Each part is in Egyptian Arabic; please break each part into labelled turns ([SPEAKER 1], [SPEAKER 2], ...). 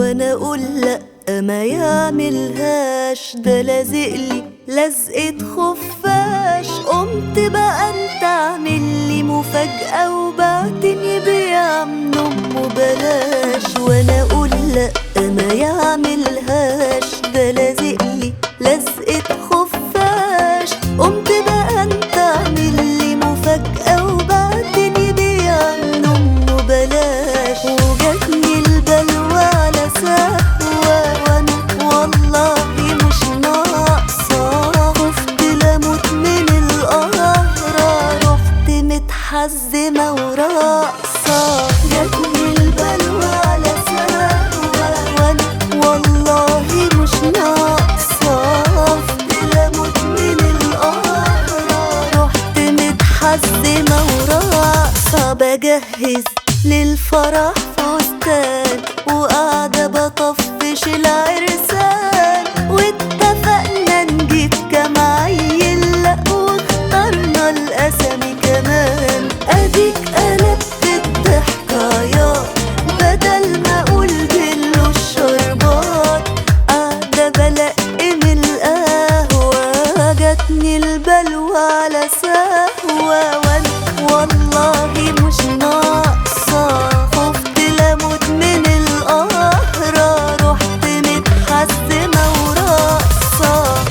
[SPEAKER 1] وانا اقول لا ما يعملهاش ده لازقلي لزقة خفاش قمت بقى انت اعمل لي مفاجأة وبعتني بيعمل امه بلاش وانا اقول لا ما يعملهاش ده لازقلي لزقة خفاش قمت بقى انت اعمل لي مفاجأة وبعتني بيعمل امه بلاش وجاتني البلوى على سهوة وانا والله مش ناقصة خفت لموت من القهرة رحت متحزمة وراقصة جاتني البلوى على سهوة وانا والله مش ناقصة خفت لموت من القهرة رحت متحزمة وراقصة بجهز للفرح فستان وقاعدة بطفش العرسان واتفقنا نجيب كام عيل لأ واخترنا الأسامي كمان أديك قلبت الضحكايات بدل ما أقول بلو الشربات قاعدة بلقم القهوة جاتني البلوى على سهوة وانا والله مش ناقصة خفت لموت من القهرة رحت متحزمة وراقصة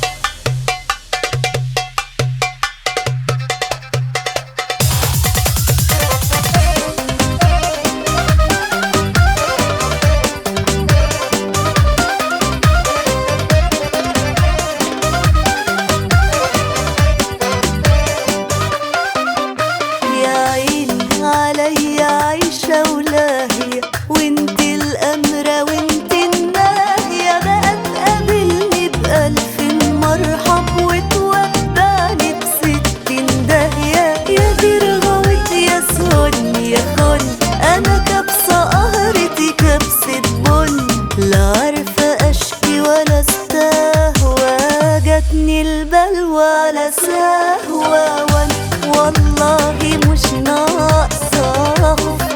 [SPEAKER 1] يا عيني عليا عايشة ولاهية وانت الأمرة وانت الناهية بقى تقابلني بألف مرحب وتودعني بستين داهية يا دي رغوت يا سن يا خن أنا كبسة قهرتي كبسة بن لا عارفة أشكي ولا استهوى جاتني البلوى على سهوة وانا والله مش ناقصة